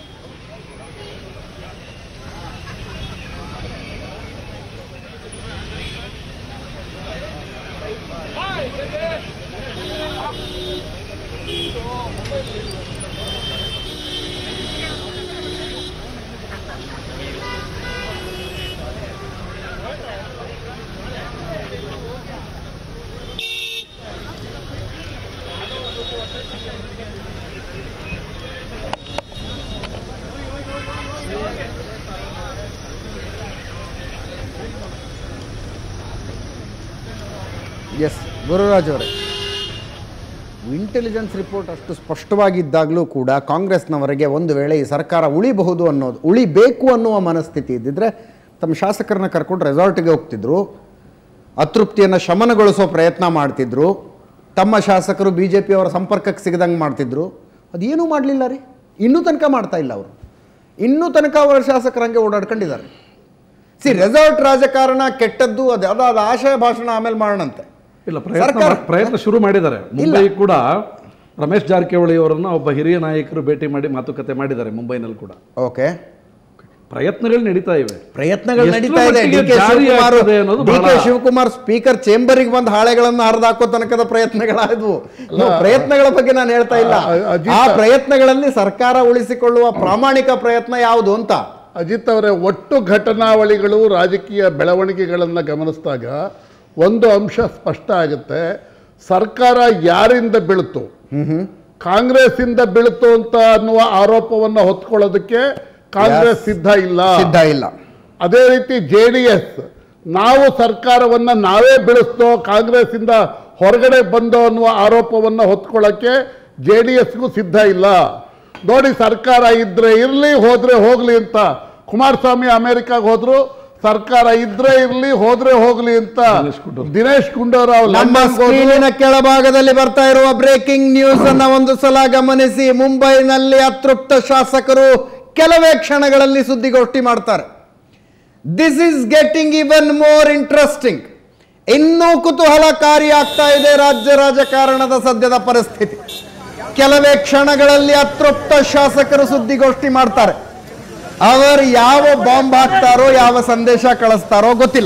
ಎಸ್ ಗುರುರಾಜ್ ಅವರೇ ಇಂಟೆಲಿಜೆನ್ಸ್ ರಿಪೋರ್ಟ್ ಅಷ್ಟು ಸ್ಪಷ್ಟವಾಗಿದ್ದಾಗಲೂ ಕೂಡ ಕಾಂಗ್ರೆಸ್ನವರಿಗೆ ಒಂದು ವೇಳೆ ಈ ಸರ್ಕಾರ ಉಳಿಬಹುದು ಅನ್ನೋದು ಉಳಿಬೇಕು ಅನ್ನುವ ಮನಸ್ಥಿತಿ ಇದ್ದಿದ್ರೆ ತಮ್ಮ ಶಾಸಕರನ್ನ ಕರ್ಕೊಂಡು ರೆಸಾರ್ಟ್ಗೆ ಹೋಗ್ತಿದ್ರು ಅತೃಪ್ತಿಯನ್ನು ಶಮನಗೊಳಿಸೋ ಪ್ರಯತ್ನ ಮಾಡ್ತಿದ್ರು ತಮ್ಮ ಶಾಸಕರು ಬಿ ಜೆ ಪಿಯವರ ಸಂಪರ್ಕಕ್ಕೆ ಸಿಗದಂಗೆ ಮಾಡ್ತಿದ್ರು ಅದೇನೂ ಮಾಡಲಿಲ್ಲ ರೀ ಇನ್ನೂ ತನಕ ಮಾಡ್ತಾ ಇಲ್ಲ ಅವರು ಇನ್ನೂ ತನಕ ಅವರ ಶಾಸಕರು ಹಂಗೆ ಓಡಾಡ್ಕೊಂಡಿದ್ದಾರೆ ಸಿ ರೆಸಾರ್ಟ್ ರಾಜಕಾರಣ ಕೆಟ್ಟದ್ದು ಅದು ಅದಾದ ಆಶಯ ಭಾಷಣ ಆಮೇಲೆ ಮಾಡೋಣಂತೆ ಇಲ್ಲ ಪ್ರಯತ್ನ ಸರ್ಕಾರ- ಮಾಡ್- ಪ್ರಯತ್ನ ಶುರು ಮಾಡಿದ್ದಾರೆ ಮುಂಬೈ ಕೂಡ ರಮೇಶ್ ಜಾರಕಿಹೊಳಿ ಅವರನ್ನ ಒಬ್ಬ ಹಿರಿಯ ನಾಯಕರು ಭೇಟಿ ಮಾಡಿ ಮಾತುಕತೆ ಮಾಡಿದ್ದಾರೆ ಮುಂಬೈನಲ್ಲಿ ಕೂಡ ಓಕೆ ಪ್ರಯತ್ನಗಳು ನಡೀತಾ ಇವೆ ಪ್ರಯತ್ನಗಳು ಎಷ್ಟು ನಡೀತಾ ಇದೆ ಡಿ ಮಟ್ಟಿಗೆ ಕೆ ಜಾರಿ ಶಿವಕುಮಾರ್ ಆಗ್ತದೆ ಅನ್ನೋದು ಡಿ ಕೆ ಬಹಳ- ಶಿವಕುಮಾರ್ ಸ್ಪೀಕರ್ ಚೇಂಬರಿಗೆ ಬಂದು ಹಾಳೆಗಳನ್ನು ಹರಿದಾಕೋ ತನಕದ ಪ್ರಯತ್ನಗಳಾದವು ಇನ್ನು ಪ್ರಯತ್ನಗಳ ಬಗ್ಗೆ ನಾನು ಹೇಳ್ತಾ ಇಲ್ಲ ಅ- ಅಜಿತ್- ಆ ಪ್ರಯತ್ನಗಳಲ್ಲಿ ಸರ್ಕಾರ ಉಳಿಸಿಕೊಳ್ಳುವ ಪ್ರಾಮಾಣಿಕ ಪ್ರಯತ್ನ ಯಾವುದು ಅಂತ ಅಜಿತ್ ಅವರೇ ಒಟ್ಟು ಘಟನಾವಳಿಗಳು ರಾಜಕೀಯ ಬೆಳವಣಿಗೆಗಳನ್ನು ಗಮನಿಸಿದಾಗ ಒಂದು ಅಂಶ ಸ್ಪಷ್ಟ ಆಗುತ್ತೆ ಸರ್ಕಾರ ಯಾರಿಂದ ಬೀಳ್ತು ಕಾಂಗ್ರೆಸ್ಸಿಂದ ಬೀಳ್ತು ಅಂತ ಅನ್ನುವ ಆರೋಪವನ್ನು ಹೊತ್ಕೊಳ್ಳೋದಕ್ಕೆ ಕಾಂಗ್ರೆಸ್ ಸಿದ್ಧ ಇಲ್ಲ ಸಿದ್ಧ ಇಲ್ಲ ಅದೇ ರೀತಿ ಜೆ ಡಿ ಎಸ್ ನಾವು ಸರ್ಕಾರವನ್ನ ನಾವೇ ಬೆಳೆಸ್ತೋ ಕಾಂಗ್ರೆಸ್ಸಿಂದ ಹೊರಗಡೆ ಬಂದೋ ಅನ್ನುವ ಆರೋಪವನ್ನು ಹೊತ್ಕೊಳ್ಳೋಕ್ಕೆ ಜೆ ಡಿ ಎಸ್ಗೂ ಸಿದ್ಧ ಇಲ್ಲ ನೋಡಿ ಸರ್ಕಾರ ಇದ್ರೆ ಇರಲಿ ಹೋದ್ರೆ ಹೋಗ್ಲಿ ಅಂತ ಕುಮಾರಸ್ವಾಮಿ ಅಮೆರಿಕಾಗೆ ಹೋದ್ರು ಸರ್ಕಾರ ಇದ್ರೆ ಇರಲಿ ಹೋದ್ರೆ ಹೋಗ್ಲಿ ಅಂತ ದಿನೇಶ್ ಗುಂಡೂರಾವ್. ದಿನೇಶ್ ಗುಂಡೂರಾವ್ ನಮ್ಮ ಲಂಡನ್ಗೆ ಹೋದ್ರು. ಸ್ಕ್ರೀನಿನ ಕೆಳಭಾಗದಲ್ಲಿ ಬರ್ತಾ ಇರುವ ಬ್ರೇಕಿಂಗ್ ನ್ಯೂಸ್ ಅನ್ನ ಒಂದು ಸಲ ಗಮನಿಸಿ ಮುಂಬೈನಲ್ಲಿ ಅತೃಪ್ತ ಶಾಸಕರು ಕೆಲವೇ ಕ್ಷಣಗಳಲ್ಲಿ ಸುದ್ದಿಗೋಷ್ಠಿ ಮಾಡ್ತಾರೆ this is getting even more interesting ಇನ್ನೂ ಕುತೂಹಲಕಾರಿ ಆಗ್ತಾ ಇದೆ ರಾಜ್ಯ ರಾಜಕಾರಣದ ಸದ್ಯದ ಪರಿಸ್ಥಿತಿ ಕೆಲವೇ ಕ್ಷಣಗಳಲ್ಲಿ ಅತೃಪ್ತ ಶಾಸಕರು ಸುದ್ದಿಗೋಷ್ಠಿ ಮಾಡ್ತಾರೆ ಅವರು ಯಾವ ಬಾಂಬ್ ಹಾಕ್ತಾರೋ ಯಾವ ಸಂದೇಶ ಕಳಿಸ್ತಾರೋ ಗೊತ್ತಿಲ್ಲ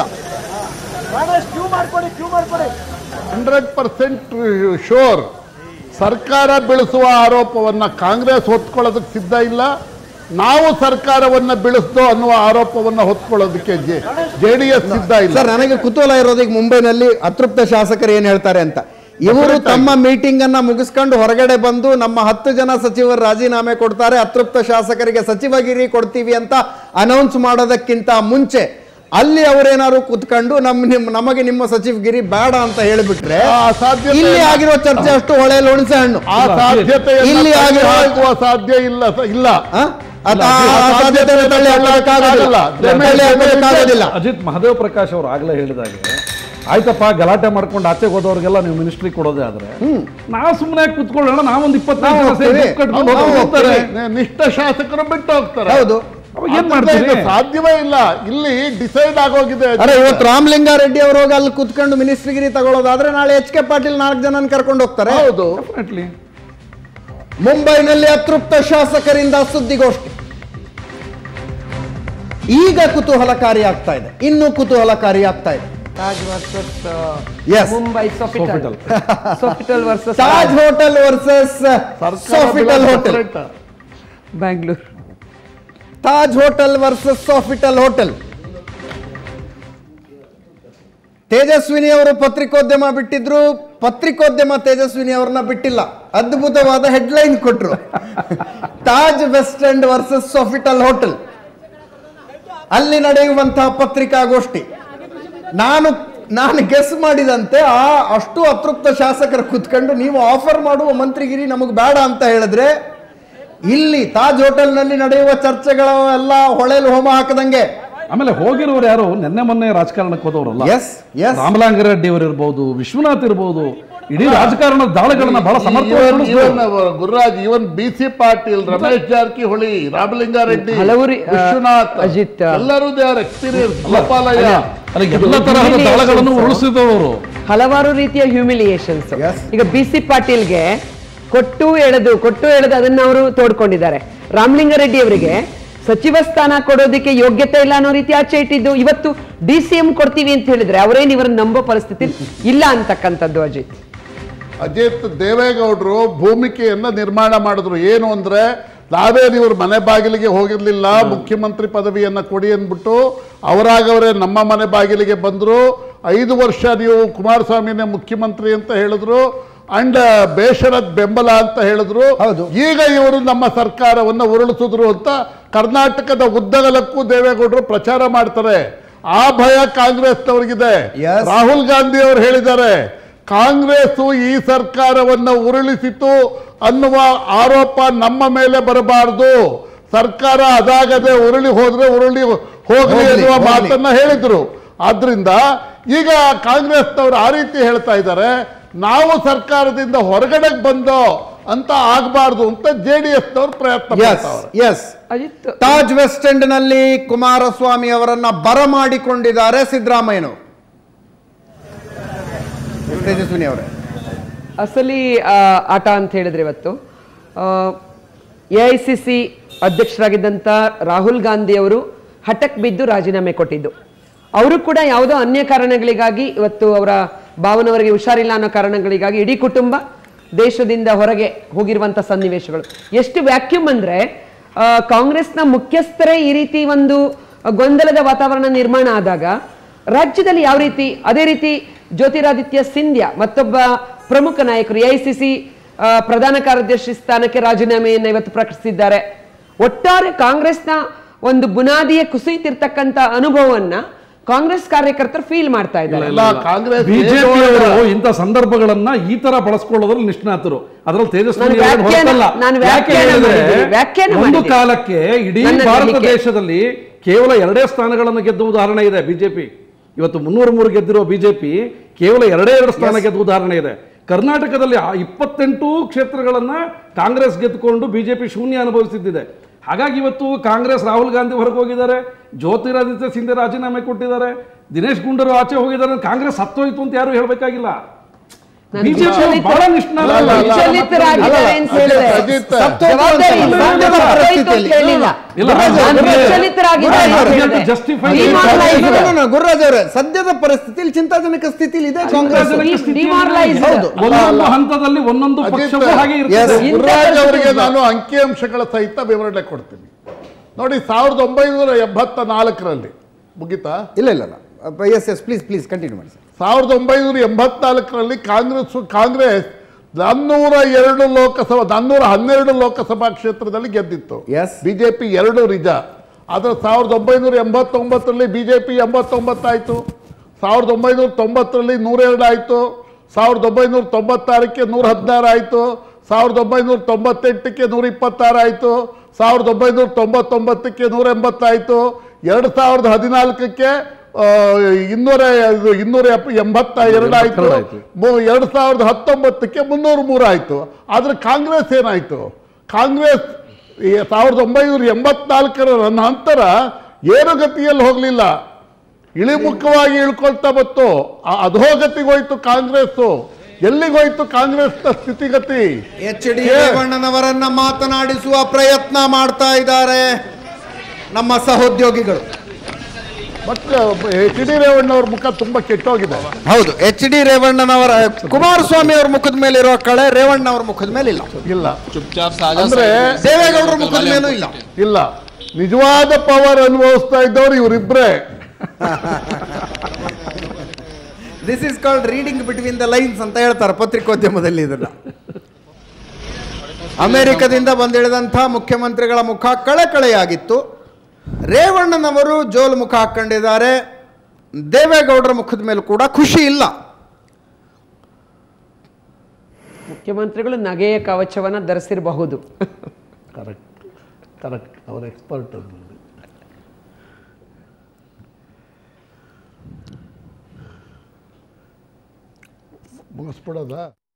ಹಂಡ್ರೆಡ್ ಪರ್ಸೆಂಟ್ ಶೋರ್ ಸರ್ಕಾರ ಬೆಳೆಸುವ ಆರೋಪವನ್ನ ಕಾಂಗ್ರೆಸ್ ಹೊತ್ಕೊಳ್ಳೋದಕ್ಕೆ ಸಿದ್ಧ ಇಲ್ಲ ನಾವು ಸರ್ಕಾರವನ್ನ ಬೆಳೆಸ್ದೋ ಅನ್ನುವ ಆರೋಪವನ್ನ ಹೊತ್ಕೊಳ್ಳೋದಕ್ಕೆ ಜೆ ಡಿ ಎಸ್ ಸಿದ್ಧ ಇಲ್ಲ ಸರ್ ನನಗೆ ಕುತೂಹಲ ಇರೋದು ಈಗ ಮುಂಬೈನಲ್ಲಿ ಅತೃಪ್ತ ಶಾಸಕರು ಏನ್ ಹೇಳ್ತಾರೆ ಅಂತ ಇವರು ತಮ್ಮ ಮೀಟಿಂಗ್ ಅನ್ನ ಮುಗಿಸ್ಕೊಂಡು ಹೊರಗಡೆ ಬಂದು ನಮ್ಮ ಹತ್ತು ಜನ ಸಚಿವರು ರಾಜೀನಾಮೆ ಕೊಡ್ತಾರೆ ಅತೃಪ್ತ ಶಾಸಕರಿಗೆ ಸಚಿವಗಿರಿ ಕೊಡ್ತೀವಿ ಅಂತ ಅನೌನ್ಸ್ ಮಾಡೋದಕ್ಕಿಂತ ಮುಂಚೆ ಅಲ್ಲಿ ಅವರೇನಾದ್ರು ಕುತ್ಕೊಂಡು ನಮ್ಮ ನಿಮ್ ನಮಗೆ ನಿಮ್ಮ ಸಚಿವಗಿರಿ ಬೇಡ ಅಂತ ಹೇಳಿಬಿಟ್ರೆ ಆ ಸಾಧ್ಯತೆ ಇಲ್ಲಿ ಇಲ್ಲ. ಆಗಿರೋ ಚರ್ಚೆ ಅಷ್ಟು ಹೊಳೆಯಲ್ಲಿ ಹುಣಸೆ ಹಣ್ಣು ಆ ಸಾಧ್ಯತೆಯನ್ನು ಇಲ್ಲಿ ತಳ್ಳಿ ಆಗಿರೋ- ಹಾಕುವ ಸಾಧ್ಯ ಇಲ್ಲ ಸ- ಇಲ್ಲ ಆ? ಅದ್ ಆ- ಆ ಸಾಧ್ಯತೆಯನ್ನು ತಳ್ಳಿ ಹಾಕೋದಕ್ಕಾಗೋದಿಲ್ಲ. ತಳ್ಳಿ ಹಾಕೋದಕ್ಕಾಗೋದಿಲ್ಲ ಅಜಿತ್ ಮಹದೇವ್ ಪ್ರಕಾಶ್ ಅವರು ಆಗ್ಲೇ ಹೇಳಿದಾಗೆ ಆಯ್ತಪ್ಪ ಗಲಾಟೆ ಮಾಡ್ಕೊಂಡು ಆಚೆಗೆ ಹೋದವ್ರಿಗೆಲ್ಲ ನೀವು ಮಿನಿಸ್ಟ್ರಿ ಕೊಡೋದೇ ಆದ್ರೆ ನಾವು ಸುಮ್ಮನೆ ಕೂತ್ಕೊಳ್ಳೋಣ ನಾವೊಂದು ಇಪ್ಪತ್ತೈದು ನಾವು ಜನ ಸೇರಿ ಹೋಗ್ತೀವಿ. ಗುಂಪು ಕಟ್ಕೊಂಡು ನಾವು ಹೋಗ್ತಾರೆ. ಹೋಗ್ತೀವಿ. ನಿಷ್ಠ ಶಾಸಕರು ಬಿಟ್ಟು ಹೋಗ್ತಾರೆ ಹೌದು ಅವಾಗ ಏನ್ ಅದ್ರಿಂದ ಮಾಡ್ತೀರಿ? ಇದು ಸಾಧ್ಯವೇ ಇಲ್ಲ ಇಲ್ಲಿ ಡಿಸೈಡ್ ಆಗೋಗಿದೆ ಅರೆ ಇವತ್ತು ರಾಮಲಿಂಗಾರೆಡ್ಡಿ ಅವರು ಹೋಗಿ ಅಲ್ಲಿ ಕುತ್ಕೊಂಡು ಮಿನಿಸ್ಟ್ರಿಗಿರಿ ತಗೊಳ್ಳೋದಾದ್ರೆ ನಾಳೆ ಎಚ್ ಕೆ ಪಾಟೀಲ್ ನಾಲ್ಕು ಜನ ಕರ್ಕೊಂಡು ಹೋಗ್ತಾರೆ ಹೌದು Definitely. ಮುಂಬೈನಲ್ಲಿ ಅತೃಪ್ತ ಶಾಸಕರಿಂದ ಸುದ್ದಿಗೋಷ್ಠಿ ಈಗ ಕುತೂಹಲಕಾರಿ ಆಗ್ತಾ ಇದೆ ಇನ್ನೂ ಕುತೂಹಲಕಾರಿ ಆಗ್ತಾ ಇದೆ Taj versus Yes. Mumbai Sofitel Sofitel. Sofitel versus Taj hotel versus ಸರ್ಕಾರ ಸೋಫಿಟಲ್ ಬಿಡೋದು hotel separate. Bangalore Taj hotel versus Sofitel hotel Tejaswini ಅವರು ಪತ್ರಿಕೋದ್ಯಮ ಬಿಟ್ಟಿದ್ರು ಪತ್ರಿಕೋದ್ಯಮ ತೇಜಸ್ವಿನಿ ಅವ್ರನ್ನ ಬಿಟ್ಟಿಲ್ಲ ಅದ್ಭುತವಾದ ಹೆಡ್ಲೈನ್ ಕೊಟ್ರು Taj West End versus Sofitel hotel ಅಲ್ಲಿ ನಡೆಯುವಂತಹ ಪತ್ರಿಕಾಗೋಷ್ಠಿ ನಾನು ನಾನು ಗೆಸ್ ಮಾಡಿದಂತೆ ಆ ಅಷ್ಟು ಅತೃಪ್ತ ಶಾಸಕರು ಕುತ್ಕೊಂಡು ನೀವು ಆಫರ್ ಮಾಡುವ ಮಂತ್ರಿಗಿರಿ ನಮಗೆ ಬೇಡ ಅಂತ ಹೇಳಿದ್ರೆ ಇಲ್ಲಿ ತಾಜ್ ಹೋಟೆಲ್ನಲ್ಲಿ ನಡೆಯುವ ಚರ್ಚೆಗಳ ಎಲ್ಲ ಹೊಳೆಲು ಹೋಮ ಹಾಕದಂಗೆ ಆಮೇಲೆ ಹೋಗಿರೋರು ಯಾರು ನಿನ್ನೆ ಮೊನ್ನೆ ರಾಜಕಾರಣಕ್ಕೆ ಹೋದವರಲ್ಲ ಎಸ್ ಎಸ್ ರಾಮಲಾಂಗರೆಡ್ಡಿ ಅವರು ಇರ್ಬೋದು ವಿಶ್ವನಾಥ್ ಇರ್ಬೋದು ಇಡೀ ರಾಜಕಾರಣದ ದಾಳಗಳನ್ನ ಬಹಳ ಸಮರ್ಥವಾಗಿ ಇವನ್- ನಡೆಸಿದ್ರು. Even Gururaj even B C Patil Ramesh Jarkiholi Ramalinga Reddy ಹಲವು ರೀ- ಆ, ವಿಶ್ವನಾಥ್ ಅಜಿತ್. ಎಲ್ಲರೂ ದೇ ಆರ್ ಎಕ್ಸ್ಪೀರಿಯನ್ಸ್ ಗೋಪಾಲಯ್ಯ ಅಲ್ಲ, ಎಲ್ಲ ತರಹದ ದಾಳಗಳನ್ನು ಉರುಳಿಸಿದವರು ಹಲವಾರು ರೀತಿಯ ಹ್ಯೂಮಿಲಿಯೇಷನ್ಸ್ Yes. ಈಗ ಬಿ ಸಿ ಪಾಟೀಲ್ಗೆ ಕೊಟ್ಟು ಎಳೆದು ಕೊಟ್ಟು ಎಳೆದು ಅದನ್ನ ಅವರು ತೋಡ್ಕೊಂಡಿದ್ದಾರೆ ರಾಮಲಿಂಗಾರೆಡ್ಡಿ ಅವರಿಗೆ ಸಚಿವ ಸ್ಥಾನ ಕೊಡೋದಕ್ಕೆ ಯೋಗ್ಯತೆ ಇಲ್ಲ ಅನ್ನೋ ರೀತಿ ಆಚೆ ಇಟ್ಟಿದ್ದು ಇವತ್ತು ಡಿ ಸಿ ಎಂ ಕೊಡ್ತೀವಿ ಅಂತ ಹೇಳಿದ್ರೆ ಅವರೇನು ಇವರನ್ನ ನಂಬೋ ಪರಿಸ್ಥಿತಿ ಇಲ್ಲ ಅಂತಕ್ಕಂಥದ್ದು ಅಜಿತ್ ಅಜಿತ್ ದೇವೇಗೌಡರು ಭೂಮಿಕೆಯನ್ನ ನಿರ್ಮಾಣ ಮಾಡಿದ್ರು ಏನು ಅಂದ್ರೆ ನಾವೇನು ಇವ್ರ ಮನೆ ಬಾಗಿಲಿಗೆ ಹೋಗಿರ್ಲಿಲ್ಲ ಮುಖ್ಯಮಂತ್ರಿ ಪದವಿಯನ್ನ ಕೊಡಿ ಅಂದ್ಬಿಟ್ಟು ಅವರಾಗವರೇ ನಮ್ಮ ಮನೆ ಬಾಗಿಲಿಗೆ ಬಂದ್ರು ಐದು ವರ್ಷ ನೀವು ಕುಮಾರಸ್ವಾಮಿನೇ ಮುಖ್ಯಮಂತ್ರಿ ಅಂತ ಹೇಳಿದ್ರು ಅಂಡ್ ಬೇಷರತ್ ಬೆಂಬಲ ಅಂತ ಹೇಳಿದ್ರು ಹೌದು. ಈಗ ಇವರು ನಮ್ಮ ಸರ್ಕಾರವನ್ನು ಉರುಳಿಸಿದ್ರು ಅಂತ ಕರ್ನಾಟಕದ ಉದ್ದಗಲಕ್ಕೂ ದೇವೇಗೌಡರು ಪ್ರಚಾರ ಮಾಡ್ತಾರೆ ಆ ಭಯ ಕಾಂಗ್ರೆಸ್ನವ್ರಿಗಿದೆ Yes. ರಾಹುಲ್ ಗಾಂಧಿ ಅವರು ಹೇಳಿದ್ದಾರೆ ಕಾಂಗ್ರೆಸ್ ಈ ಸರ್ಕಾರವನ್ನು ಉರುಳಿಸಿತು ಅನ್ನುವ ಆರೋಪ ನಮ್ಮ ಮೇಲೆ ಬರಬಾರದು ಸರ್ಕಾರ ಅದಾಗದೆ ಉರುಳಿ ಹೋದ್ರೆ ಉರುಳಿ ಹೋಗಲಿ ಹೋಗ್ಲಿ, ಎನ್ನುವ ಹೋಗ್ಲಿ. ಮಾತನ್ನ ಹೇಳಿದ್ರು ಆದ್ರಿಂದ ಈಗ ಕಾಂಗ್ರೆಸ್ನವರು ಆ ರೀತಿ ಹೇಳ್ತಾ ಇದ್ದಾರೆ ನಾವು ಸರ್ಕಾರದಿಂದ ಹೊರಗಡೆ ಬಂದೋ ಅಂತ ಆಗಬಾರ್ದು ಅಂತ ಜೆ ಡಿ ಎಸ್ನವ್ರು ಪ್ರಯತ್ನ ಎಸ್ ಮಾಡ್ತಾವ್ರೆ yes Ajit Taj West End ನಲ್ಲಿ ಕುಮಾರಸ್ವಾಮಿ ಅವರನ್ನ ಬರಮಾಡಿಕೊಂಡಿದ್ದಾರೆ ಸಿದ್ದರಾಮಯ್ಯನವರು ತೇಜಸ್ವಿನಿ ಅವರೇ ಅಸಲಿ ಆ, ಆಟ ಅಂತ ಹೇಳಿದ್ರೆ ಇವತ್ತು ಎ ಐ ಸಿ ಸಿ ಅಧ್ಯಕ್ಷರಾಗಿದ್ದಂಥ ರಾಹುಲ್ ಗಾಂಧಿ ಅವರು ಹಠಕ್ ಬಿದ್ದು ರಾಜೀನಾಮೆ ಕೊಟ್ಟಿದ್ದು ಅವರು ಕೂಡ ಯಾವುದೋ ಅನ್ಯ ಕಾರಣಗಳಿಗಾಗಿ ಇವತ್ತು ಅವರ ಭಾವನವರಿಗೆ ಹುಷಾರಿಲ್ಲ ಅನ್ನೋ ಕಾರಣಗಳಿಗಾಗಿ ಇಡೀ ಕುಟುಂಬ ದೇಶದಿಂದ ಹೊರಗೆ ಹೋಗಿರುವಂಥ ಸನ್ನಿವೇಶಗಳು ಎಷ್ಟು ವ್ಯಾಕ್ಯೂಮ್ ಅಂದ್ರೆ ಆ, ಕಾಂಗ್ರೆಸ್ನ ಮುಖ್ಯಸ್ಥರೇ ಈ ರೀತಿ ಒಂದು ಗೊಂದಲದ ವಾತಾವರಣ ನಿರ್ಮಾಣ ಆದಾಗ ರಾಜ್ಯದಲ್ಲಿ ಯಾವ ರೀತಿ ಅದೇ ರೀತಿ ಜ್ಯೋತಿರಾದಿತ್ಯ ಸಿಂಧ್ಯಾ ಮತ್ತೊಬ್ಬ ಪ್ರಮುಖ ನಾಯಕರು ಎಐಸಿಸಿ ಪ್ರಧಾನ ಕಾರ್ಯದರ್ಶಿ ಸ್ಥಾನಕ್ಕೆ ರಾಜೀನಾಮೆಯನ್ನು ಇವತ್ತು ಪ್ರಕಟಿಸಿದ್ದಾರೆ ಒಟ್ಟಾರೆ ಕಾಂಗ್ರೆಸ್ನ ಒಂದು ಬುನಾದಿಯ ಕುಸಿಯುತ್ತಿರ್ತಕ್ಕಂಥ ಅನುಭವವನ್ನ ಕಾಂಗ್ರೆಸ್ ಕಾರ್ಯಕರ್ತರು ಫೀಲ್ ಮಾಡ್ತಾ ಇದ್ದಾರೆ ಇಲ್ಲ ಕಾಂಗ್ರೆಸ್ ಬಿಜೆಪಿ ಅವರು ಇಂಥ ಸಂದರ್ಭಗಳನ್ನ ಈ ತರ ಬಳಸ್ಕೊಳ್ಳೋದ್ರಲ್ಲಿ ನಿಷ್ಣಾತರು ಅದರಲ್ಲಿ ತೇಜಸ್ವಿ ನಾನು ಅವರೇನು ವ್ಯಾಖ್ಯಾನ- ಹೊರತಲ್ಲ. ನಾನು ಯಾಕೆ ವ್ಯಾಖ್ಯಾನ ಹೇಳಿದ್ರೆ, ಮಾಡಿದ್ದೀನಿ, ವ್ಯಾಖ್ಯಾನ ಒಂದು ಮಾಡಿದ್ದೀನಿ. ಕಾಲಕ್ಕೆ ಇಡೀ ನನ್ನ ಭಾರತ ಹೇಳಿಕೆ. ದೇಶದಲ್ಲಿ ಕೇವಲ ಎರಡೇ ಸ್ಥಾನಗಳನ್ನು ಗೆದ್ದ ಉದಾಹರಣೆ ಇದೆ ಬಿಜೆಪಿ ಇವತ್ತು ಮುನ್ನೂರ ಮೂರು ಗೆದ್ದಿರೋ ಬಿಜೆಪಿ ಕೇವಲ ಎರಡೇ ಎರಡು ಸ್ಥಾನ ಗೆದ್ದ ಉದಾಹರಣೆ ಇದೆ ಕರ್ನಾಟಕದಲ್ಲಿ ಆ ಇಪ್ಪತ್ತೆಂಟು ಕ್ಷೇತ್ರಗಳನ್ನ ಕಾಂಗ್ರೆಸ್ ಗೆದ್ದುಕೊಂಡು ಬಿಜೆಪಿ ಶೂನ್ಯ ಅನುಭವಿಸುತ್ತಿದೆ ಹಾಗಾಗಿ ಇವತ್ತು ಕಾಂಗ್ರೆಸ್ ರಾಹುಲ್ ಗಾಂಧಿ ಹೊರಗೆ ಹೋಗಿದ್ದಾರೆ ಜ್ಯೋತಿರಾದಿತ್ಯ ಸಿಂಧೆ ರಾಜೀನಾಮೆ ಕೊಟ್ಟಿದ್ದಾರೆ ದಿನೇಶ್ ಗುಂಡೂರು ಆಚೆ ಹೋಗಿದ್ದಾರೆ ಕಾಂಗ್ರೆಸ್ ಹತ್ತೋಯ್ತು ಅಂತ ಯಾರು ಹೇಳಬೇಕಾಗಿಲ್ಲ ನಾನು ಬಿಜೆಪಿ ವಿಚಲಿತ- ಬಹಳ ನಿಷ್ಣಾತ ಅಲ್ಲ, ಅಲ್ಲ, ವಿಚಲಿತರಾಗಿದ್ದಾರೆ ಅಂತ ಹೇಳಿದ್ರೆ ಅಜಿತ್, ಜವಾಬ್ದಾರಿ ಸತ್ತೋಯ್ತು ಇಲ್ಲ, ಅಂತ ಸತ್ತೋಯ್ತು ಅಂತ ಪರಿಸ್ಥಿತಿಯಲ್ಲಿ. ಹೇಳಿಲ್ಲ. ಇಲ್ಲ, ನಾನು ಅಂದ್ರೆ- ವಿಚಲಿತರಾಗಿದ್ದಾರೆ ಅಂತ ಗುರುರಾಜ್ ಹೇಳಿದೆ. justify Demoralized. No, no, no, Gururaj ಅವರೇ ಸದ್ಯದ ಪರಿಸ್ಥಿತಿಯಲ್ಲಿ ಚಿಂತಾಜನಕ ಸ್ಥಿತಿಯಲ್ಲಿ ಇದೆ ಕಾಂಗ್ರೆಸ್ ಚಿಂತಾಜನಕ ಸ್ಥಿತಿಯಲ್ಲಿ Demoralized. ಹೌದು. ಒಂದೊಂದು ಹಂತದಲ್ಲಿ ಒಂದೊಂದು ಅಜಿತ್, ಪಕ್ಷವೂ ಹಾಗೆ yes. ಇರ್ತದೆ ಇಂಥ ಗುರುರಾಜ್ ಅವರಿಗೆ ಪರಿಸ್ಥಿತಿ ನಾನು ಅಂಕಿಅಂಶಗಳ ಸಹಿತ ವಿವರಣೆ ಕೊಡ್ತೀನಿ ನೋಡಿ ಸಾವಿರದ ಒಂಬೈನೂರ ಎಂಬತ್ತ ನಾಲ್ಕರಲ್ಲಿ ಮುಗಿತಾ ಇಲ್ಲ ಇಲ್ಲ ಇಲ್ಲ yes yes please please continue ಮಾಡಿ ಸರ್ ಸಾವಿರದ ಒಂಬೈನೂರ ಎಂಬತ್ನಾಲ್ಕರಲ್ಲಿ ಕಾಂಗ್ರೆಸ್ ಕಾಂಗ್ರೆಸ್ ನಾನ್ನೂರ ಎರಡು ಲೋಕಸಭಾ ನಾನ್ನೂರ ಹನ್ನೆರಡು ಲೋಕಸಭಾ ಕ್ಷೇತ್ರದಲ್ಲಿ ಗೆದ್ದಿತ್ತು Yes. ಬಿಜೆಪಿ ಎರಡು ನಿಜ ಆದರೆ ಸಾವಿರದ ಒಂಬೈನೂರ ಎಂಬತ್ತೊಂಬತ್ತರಲ್ಲಿ ಬಿಜೆಪಿ ಎಂಬತ್ತೊಂಬತ್ತಾಯಿತು ಸಾವಿರದ ಒಂಬೈನೂರ ತೊಂಬತ್ತರಲ್ಲಿ ನೂರೆರಡು ಆಯಿತು ಸಾವಿರದ ಒಂಬೈನೂರ ತೊಂಬತ್ತಾರಕ್ಕೆ ನೂರ ಹದಿನಾರು ಆಯಿತು ಸಾವಿರದ ಒಂಬೈನೂರ ತೊಂಬತ್ತೆಂಟಕ್ಕೆ ನೂರ ಇಪ್ಪತ್ತಾರು ಆಯಿತು ಸಾವಿರದ ಒಂಬೈನೂರ ತೊಂಬತ್ತೊಂಬತ್ತಕ್ಕೆ ನೂರ ಎಂಬತ್ತಾಯಿತು ಎರಡು ಸಾವಿರದ ಹದಿನಾಲ್ಕಕ್ಕೆ ಆ, ಇನ್ನೂರ ಇದು ಇನ್ನೂರ ಎಪ್ಪ- ಎಂಬತ್ತ ಎರಡು ಆಯಿತು ಎಂಬತ್ತೆರಡು ಆಯ್ತು. ಎರಡು ಸಾವಿರದ ಹತ್ತೊಂಬತ್ತಕ್ಕೆ ಮುನ್ನೂರ ಮೂರು ಆಯಿತು ಆದರೆ ಕಾಂಗ್ರೆಸ್ ಏನಾಯಿತು ಕಾಂಗ್ರೆಸ್ ಈ ಸಾವಿರದ ಒಂಬೈನೂರ ಎಂಬತ್ನಾಲ್ಕರ ನಂತರ ಏರುಗತಿಯಲ್ಲಿ ಹೋಗಲಿಲ್ಲ ಇಳಿಮುಖವಾಗಿ ಇಳ್ಕೊಳ್ತಾ ಬತ್ತು ಆ ಅಧೋಗತಿಗೋಯ್ತು ಕಾಂಗ್ರೆಸ್ಸು ಎಲ್ಲಿಗೋಯ್ತು ಕಾಂಗ್ರೆಸ್ನ ಸ್ಥಿತಿಗತಿ ಎಚ್ ಡಿ ರೇವಣ್ಣನವರನ್ನ ಮಾತನಾಡಿಸುವ ಪ್ರಯತ್ನ ಮಾಡ್ತಾ ಇದ್ದಾರೆ ನಮ್ಮ ಸಹೋದ್ಯೋಗಿಗಳು ಮತ್ತೆ ಎಚ್ ಡಿ ರೇವಣ್ಣವ್ರ ಮುಖ ತುಂಬಾ ಕೆಟ್ಟೋಗಿದೆ ಹೌದು ಎಚ್ ಡಿ ರೇವಣ್ಣನವರ ಕುಮಾರಸ್ವಾಮಿ ಅವ್ರ ಮುಖದ ಮೇಲೆ ಇರೋ ಕಳೆ ರೇವಣ್ಣ ಅವ್ರ ಮುಖದ ಮೇಲೆ ಇಲ್ಲ ಇಲ್ಲ चुपचाप साझा ಅಂದ್ರೆ ದೇವೇಗೌಡರ ಮುಖದ ಮೇಲೂ ಇಲ್ಲ ಇಲ್ಲ ನಿಜವಾದ ಪವರ್ ಅನುಭವಿಸ್ತಾ ಇದ್ದವ್ರು ಇವರಿಬ್ರೇ this is called reading between the lines ಅಂತ ಹೇಳ್ತಾರೆ ಪತ್ರಿಕೋದ್ಯಮದಲ್ಲಿ ಇದನ್ನ ಅಮೆರಿಕದಿಂದ ಬಂದಿಳಿದಂಥ ಮುಖ್ಯಮಂತ್ರಿಗಳ ಮುಖ ಕಳೆಕಳೆಯಾಗಿತ್ತು ರೇವಣ್ಣನವರು ಜೋಲ್ ಮುಖ ಹಾಕೊಂಡಿದ್ದಾರೆ ದೇವೇಗೌಡರ ಮುಖದ ಮೇಲೆ ಕೂಡ ಖುಷಿ ಇಲ್ಲ ಮುಖ್ಯಮಂತ್ರಿಗಳು ನಗೆಯ ಕವಚವನ್ನ ಧರಿಸಿರಬಹುದು ಕರೆಕ್ಟ್ ಕರೆಕ್ಟ್ ಅವ್ರ ಎಕ್ಸ್ಪರ್ಟ್ ಮುಗಿಸ್ಬಿಡೋದಾ